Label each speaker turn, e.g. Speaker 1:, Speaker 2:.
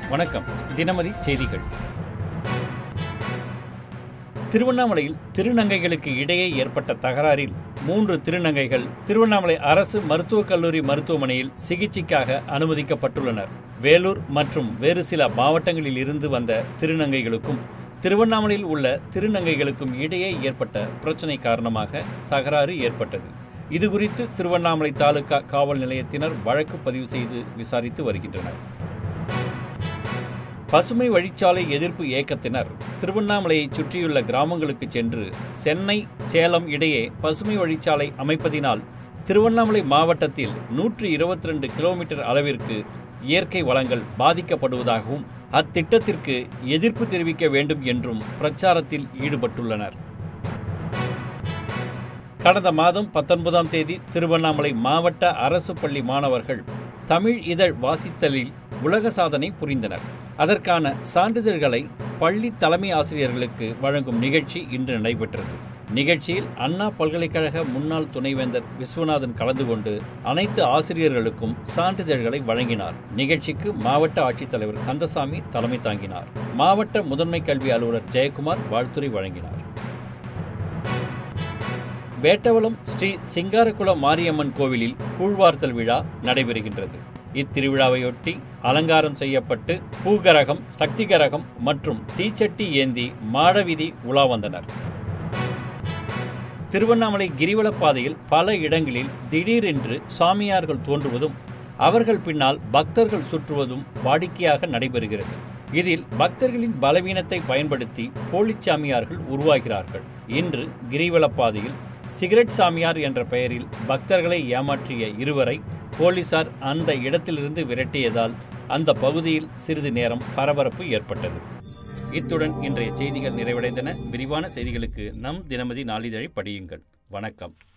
Speaker 1: வணக்கம் தினமதி செய்திகள் திருவண்ணாமலையில் திருநங்கைகளுக்கு இடையே ஏற்பட்ட தகராறில் மூன்று திருநங்கைகள் திருவண்ணாமலை அரசு மருத்துவக் கல்லூரி மருத்துவமனையில் சிகிச்சைக்காக அனுமதிக்கப்பட்டுள்ளனர் வேலூர் மற்றும் வேறு சில மாவட்டங்களில் இருந்து வந்த திருநங்கைகளுக்கும் திருவண்ணாமலையில் உள்ள திருநங்கைகளுக்கும் இடையே ஏற்பட்ட பிரச்சனை காரணமாக தகராறு ஏற்பட்டது இதுகுறித்து திருவண்ணாமலை தாலுகா காவல் நிலையத்தினர் வழக்கு பதிவு செய்து விசாரித்து வருகின்றனர் பசுமை வழிச்சாலை எதிர்ப்பு இயக்கத்தினர் திருவண்ணாமலையை சுற்றியுள்ள கிராமங்களுக்கு சென்று சென்னை சேலம் இடையே பசுமை வழிச்சாலை அமைப்பதினால் திருவண்ணாமலை மாவட்டத்தில் நூற்று இருபத்தி ரெண்டு கிலோமீட்டர் அளவிற்கு இயற்கை வளங்கள் பாதிக்கப்படுவதாகவும் அத்திட்டத்திற்கு எதிர்ப்பு தெரிவிக்க வேண்டும் என்றும் பிரச்சாரத்தில் ஈடுபட்டுள்ளனர் கடந்த மாதம் பத்தொன்பதாம் தேதி திருவண்ணாமலை மாவட்ட அரசு பள்ளி மாணவர்கள் தமிழ் இதழ் வாசித்தலில் உலக சாதனை புரிந்தனர் அதற்கான சான்றிதழ்களை பள்ளி தலைமை ஆசிரியர்களுக்கு வழங்கும் நிகழ்ச்சி இன்று நடைபெற்றது நிகழ்ச்சியில் அண்ணா பல்கலைக்கழக முன்னாள் துணைவேந்தர் விஸ்வநாதன் கலந்து கொண்டு அனைத்து ஆசிரியர்களுக்கும் சான்றிதழ்களை வழங்கினார் நிகழ்ச்சிக்கு மாவட்ட ஆட்சித்தலைவர் கந்தசாமி தலைமை தாங்கினார் மாவட்ட முதன்மை கல்வி அலுவலர் ஜெயக்குமார் வாழ்த்துரை வழங்கினார் வேட்டவலம் ஸ்ரீ சிங்காரகுள மாரியம்மன் கோவிலில் கூழ்வார்த்தல் விழா நடைபெறுகின்றது இத்திருவிழாவையொட்டி அலங்காரம் செய்யப்பட்டு பூகரகம் சக்திகரகம் மற்றும் தீச்சட்டி ஏந்தி மாடவீதி உலா வந்தனர் திருவண்ணாமலை கிரிவலப்பாதையில் பல இடங்களில் திடீரென்று சாமியார்கள் தோன்றுவதும் அவர்கள் பின்னால் பக்தர்கள் சுற்றுவதும் வாடிக்கையாக நடைபெறுகிறது இதில் பக்தர்களின் பலவீனத்தை பயன்படுத்தி போலிச் சாமியார்கள் உருவாகிறார்கள் இன்று கிரிவலப்பாதையில் சிகரெட் சாமியார் என்ற பெயரில் பக்தர்களை ஏமாற்றிய இருவரை போலீசார் அந்த இடத்திலிருந்து விரட்டியதால் அந்த பகுதியில் சிறிது நேரம் பரபரப்பு ஏற்பட்டது இத்துடன் இன்றைய செய்திகள் நிறைவடைந்தன விரிவான செய்திகளுக்கு நம் தினமதி நாளிதழை படியுங்கள் வணக்கம்